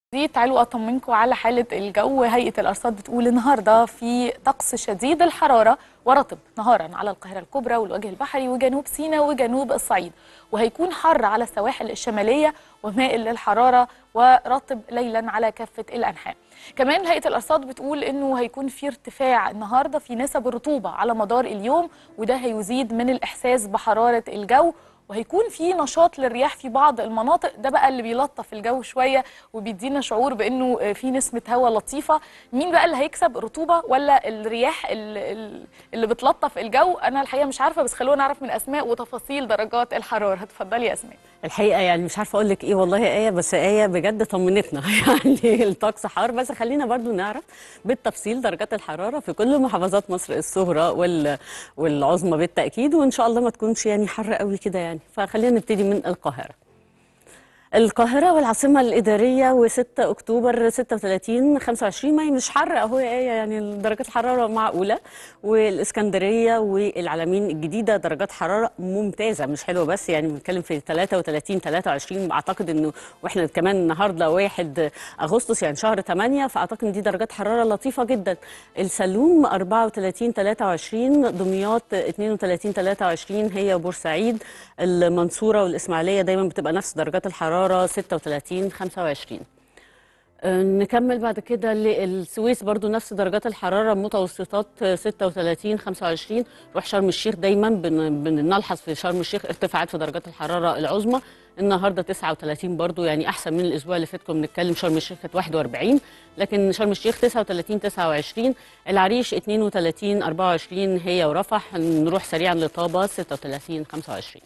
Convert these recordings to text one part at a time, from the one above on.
دي تعالوا اطمنكم على حاله الجو هيئه الارصاد بتقول النهارده في طقس شديد الحراره ورطب نهارا على القاهره الكبرى والوجه البحري وجنوب سيناء وجنوب الصعيد وهيكون حر على السواحل الشماليه ومائل للحراره ورطب ليلا على كافه الانحاء كمان هيئه الارصاد بتقول انه هيكون في ارتفاع النهارده في نسب الرطوبه على مدار اليوم وده هيزيد من الاحساس بحراره الجو وهيكون في نشاط للرياح في بعض المناطق ده بقى اللي بيلطف الجو شويه وبيدينا شعور بانه في نسمه هواء لطيفه مين بقى اللي هيكسب الرطوبه ولا الرياح ال- اللي بتلطف الجو انا الحقيقه مش عارفه بس خلونا نعرف من اسماء وتفاصيل درجات الحراره اتفضلي يا اسماء الحقيقه يعني مش عارفه اقول لك ايه والله يا ايه بس ايه بجد طمنتنا يعني الطقس حار بس خلينا برضو نعرف بالتفصيل درجات الحراره في كل محافظات مصر الصغرى وال والعظمى بالتاكيد وان شاء الله ما تكونش يعني حر قوي كده يعني فخلينا نبتدي من القاهره القاهرة والعاصمة الإدارية و6 أكتوبر 36 25 ما هي مش حر أهو يا آية يعني درجات الحرارة معقولة والإسكندرية والعلمين الجديدة درجات حرارة ممتازة مش حلوة بس يعني بنتكلم في 33 23 أعتقد إنه وإحنا كمان النهاردة 1 أغسطس يعني شهر 8 فأعتقد إن دي درجات حرارة لطيفة جدا السلوم 34 23 دمياط 32 23 هي بورسعيد المنصورة والإسماعيلية دايما بتبقى نفس درجات الحرارة الحرارة 36 25 أه نكمل بعد كده للسويس برضو نفس درجات الحرارة متوسطات 36 25 روح شرم الشيخ دايما بن بنلحظ في شرم الشيخ ارتفاعات في درجات الحرارة العظمى النهارده 39 برضو يعني احسن من الاسبوع اللي فات كنا بنتكلم شرم الشيخ كانت 41 لكن شرم الشيخ 39 29 العريش 32 24 هي ورفح نروح سريعا لطابة 36 25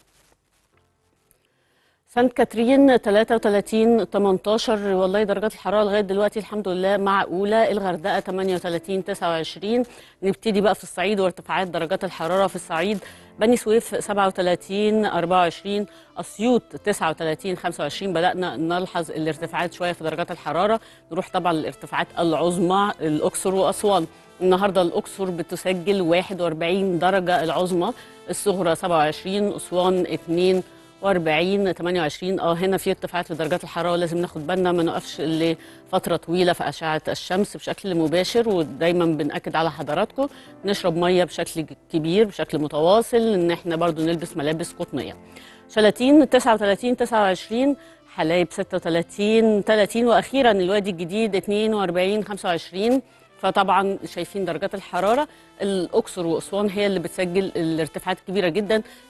سانت كاترين 33 18 والله درجات الحراره لغايه دلوقتي الحمد لله معقوله الغردقه 38 29 نبتدي بقى في الصعيد وارتفاعات درجات الحراره في الصعيد بني سويف 37 24 اسيوط 39 25 بدانا نلحظ الارتفاعات شويه في درجات الحراره نروح طبعا للارتفاعات العظمى الاقصر واسوان النهارده الاقصر بتسجل 41 درجه العظمى الصغرى 27 اسوان 2 و40 28 اه هنا في ارتفاعات في درجات الحراره لازم ناخد بالنا ما نقفش لفتره طويله في اشعه الشمس بشكل مباشر ودايما بناكد على حضراتكم نشرب ميه بشكل كبير بشكل متواصل ان احنا برضو نلبس ملابس قطنيه شلاتين 39 29 حلايب 36 30 واخيرا الوادي الجديد 42 25 فطبعا شايفين درجات الحراره الاقصر واسوان هي اللي بتسجل الارتفاعات كبيره جدا